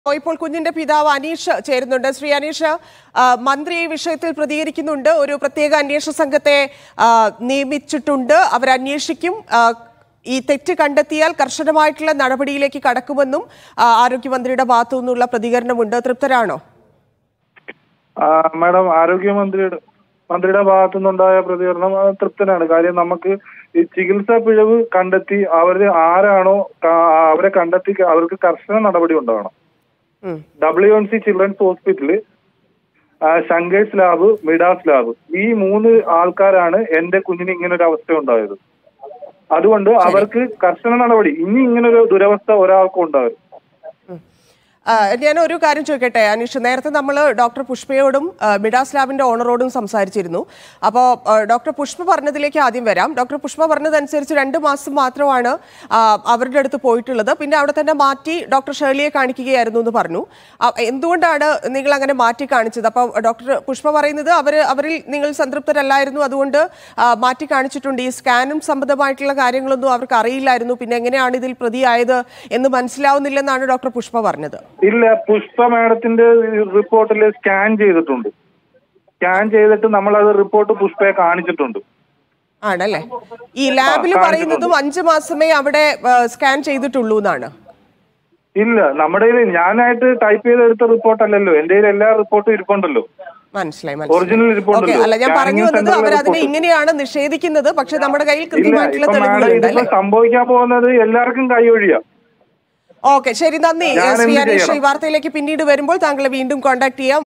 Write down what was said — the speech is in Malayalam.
ഓ, ഇപ്പോൾ കുഞ്ഞിന്റെ പിതാവ് അനീഷ് ചേരുന്നുണ്ട് ശ്രീ അനീഷ് ആ, മന്ത്രി ഈ വിഷയത്തിൽ പ്രതികരിക്കുന്നുണ്ട് ഒരു പ്രത്യേക അന്വേഷണ സംഘത്തെ ആ, നിയമിച്ചിട്ടുണ്ട് അവരന്വേഷിക്കും ആ, ഈ തെറ്റ് കണ്ടെത്തിയാൽ കർശനമായിട്ടുള്ള നടപടിയിലേക്ക് കടക്കുമെന്നും ആ, ആരോഗ്യമന്ത്രിയുടെ ഭാഗത്തു നിന്നുള്ള പ്രതികരണമുണ്ട് തൃപ്തരാണോ ആ, മാഡം ആരോഗ്യമന്ത്രിയുടെ മന്ത്രിയുടെ ഭാഗത്തു നിന്നുണ്ടായ പ്രതികരണം ആ, തൃപ്തനാണ് കാര്യം നമുക്ക് ഈ ചികിത്സാ പിഴവ് കണ്ടെത്തി അവര് ആരാണോ കാ- അവരെ കണ്ടെത്തി അവർക്ക് കർശന നടപടി ഉണ്ടാവണം ഉം. W N C children's hospital Shankers lab Midas lab ഈ മൂന്ന് ആൾക്കാരാണ് എന്റെ കുഞ്ഞിന് ഇങ്ങനെ ഒരു അവസ്ഥ ഉണ്ടായത് അതുകൊണ്ട് അവർക്ക് കർശന നടപടി ഇനി ഇങ്ങനൊരു ദുരവസ്ഥ ഒരാൾക്കും ഉണ്ടാവരുത് ആ, ഞാൻ ഒരു കാര്യം ചോദിക്കട്ടെ അനീഷ് നേരത്തെ നമ്മൾ ഡോക്ടർ പുഷ്പയോടും ആ, മിഡാസ് ലാബിന്റെ ഓണറോടും സംസാരിച്ചിരുന്നു അപ്പോൾ ഡോക്ടർ പുഷ്പ പറഞ്ഞതിലേക്ക് ആദ്യം വരാം ഡോക്ടർ പുഷ്പ പറഞ്ഞതനുസരിച്ച് രണ്ട് മാസം മാത്രമാണ് ആ, അവരുടെ അടുത്ത് പോയിട്ടുള്ളത് പിന്നെ അവിടെ തന്നെ മാറ്റി ഡോക്ടർ ഷേർലിയെ കാണിക്കുകയായിരുന്നു എന്ന് പറഞ്ഞു ആ, എന്തുകൊണ്ടാണ് നിങ്ങൾ അങ്ങനെ മാറ്റി കാണിച്ചത് അപ്പോൾ ഡോക്ടർ പുഷ്പ പറയുന്നത് അവർ അവരിൽ നിങ്ങൾ സംതൃപ്തരല്ലായിരുന്നു അതുകൊണ്ട് ആ, മാറ്റി കാണിച്ചിട്ടുണ്ട് ഈ സ്കാനും സംബന്ധമായിട്ടുള്ള കാര്യങ്ങളൊന്നും അവർക്ക് അറിയില്ലായിരുന്നു പിന്നെ എങ്ങനെയാണ് ഇതിൽ പ്രതിയായത് എന്ന് മനസ്സിലാവുന്നില്ലെന്നാണ് ഡോക്ടർ പുഷ്പ പറഞ്ഞത് ഇല്ല പുഷ്പ മാഡത്തിന്റെ റിപ്പോർട്ടിൽ സ്കാൻ ചെയ്തിട്ടുണ്ട് സ്കാൻ ചെയ്തിട്ട് നമ്മൾ അത് റിപ്പോർട്ട് പുഷ്പയെ കാണിച്ചിട്ടുണ്ട് ആണല്ലേ ഈ ലാബിൽ ആ, പറയുന്നതും അഞ്ചു മാസമേ അവിടെ ആ, സ്കാൻ ചെയ്തിട്ടുള്ളൂ എന്നാണ് ഇല്ല നമ്മുടെ കയ്യിൽ ഞാനായിട്ട് ടൈപ്പ് ചെയ്തെടുത്ത റിപ്പോർട്ട് അല്ലല്ലോ എന്റെ കയ്യിൽ എല്ലാ റിപ്പോർട്ടും ഇരിപ്പുണ്ടല്ലോ മനസ്സിലായി Original മനസ്സിലായി ഇരിപ്പുണ്ടല്ലോ. ഓക്കെ അല്ല ഞാൻ പറഞ്ഞു Scanning വന്നത് center അവർ ലെ അതിനെ report. ഇങ്ങനെയാണ് നിഷേധിക്കുന്നത് പക്ഷെ നമ്മുടെ കയ്യിൽ ഇല്ല കൃത്യമായിട്ടുള്ള ഇപ്പൊ മാഡം തെളിവുകളുണ്ട് ഇതിപ്പോ അല്ലേ സംഭവിക്കാൻ പോകുന്നത് എല്ലാവർക്കും കൈയൊഴിയാ ഓക്കെ ശരി നന്ദി ഞാൻ ശ്രീ എന്ത് അനീഷ് ഈ ചെയ്യണം? വാർത്തയിലേക്ക് പിന്നീട് വരുമ്പോൾ താങ്കളെ വീണ്ടും കോൺടാക്ട് ചെയ്യാം